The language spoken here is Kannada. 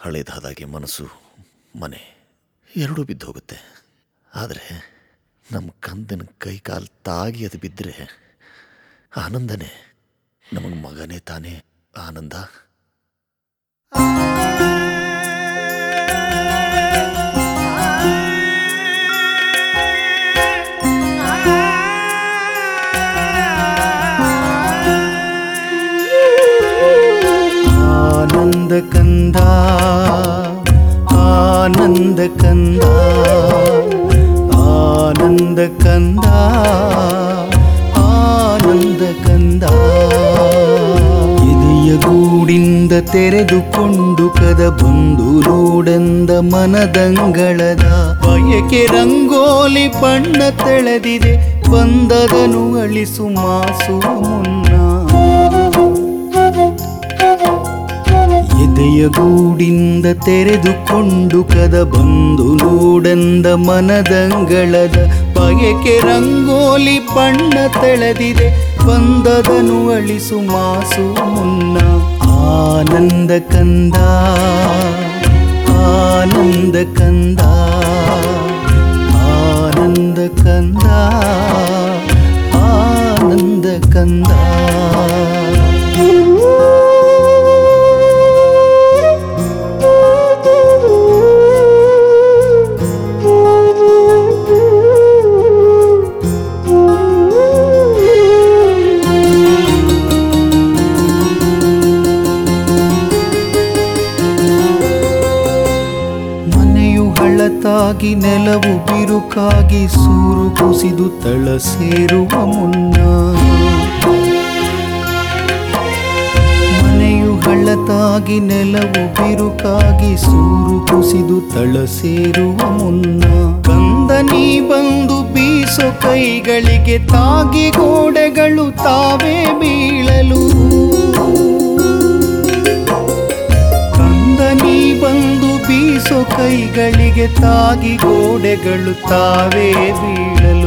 ಹಳೇದಾದಾಗೆ ಮನಸ್ಸು ಮನೆ ಎರಡೂ ಬಿದ್ದು ಹೋಗುತ್ತೆ ಆದರೆ ನಮ್ಮ ಕಂದನ ಕೈ ಕಾಲು ತಾಗಿ ಅದು ಬಿದ್ದರೆ ಆನಂದನೇ ನಮಗೆ ಮಗನೇ ತಾನೇ ಆನಂದ ಆನಂದ ಕಂದ ಆನಂದ ಕಂದ ಆನಂದ ಕಂದ ಆನಂದ ಕಂದ ಎದೆಯ ಗೂಡಿಂದ ತೆರೆದುಕೊಂಡು ಕದ ಬಂದು ನೋಡೆಂದ ಮನದಂಗಳದ ಬಯಕೆ ರಂಗೋಲಿ ಬಣ್ಣ ತೆಳೆದಿದೆ ಬಂದದನು ಅಳಿಸು ಮಾಸು ಮುನ್ನ ಎದೆಯ ಗೂಡಿಂದ ತೆರೆದುಕೊಂಡು ಕದ ಬಂದು ನೋಡೆಂದ ಮನದಂಗಳದ ಬಯಕೆ ರಂಗೋಲಿ ಬಣ್ಣ ತೆಳೆದಿದೆ ಬಂದದನು ಅಳಿಸು ಮಾಸು ಮುನ್ನ ಆನಂದ ಕಂದ ಆನಂದ ಕಂದ ಆನಂದ ಕಂದ ಆನಂದ ಕಂದ ಮನೆಯು ಹಳತಾಗಿ ನೆಲವು ಬಿರುಕಾಗಿ ಸೂರು ಕುಸಿದು ತಳ ಸೇರುವ ಮುನ್ನ ಮನೆಯು ಹಳ್ಳತಾಗಿ ನೆಲವು ಬಿರುಕಾಗಿ ಸೂರು ಕುಸಿದು ತಳ ಸೇರುವ ಮುನ್ನ ಕಂದ ನೀ ಬಂದು ಬೀಸೋ ಕೈಗಳಿಗೆ ತಾಗಿ ಗೋಡೆಗಳು ತಾವೇ ಬೀಳಲು ಕಂದ ನೀ ಬಂದು ಬೀಸೋ ಕೈಗಳಿಗೆ ತಾಗಿ ಗೋಡೆಗಳು ತಾವೇ ಬೀಳಲು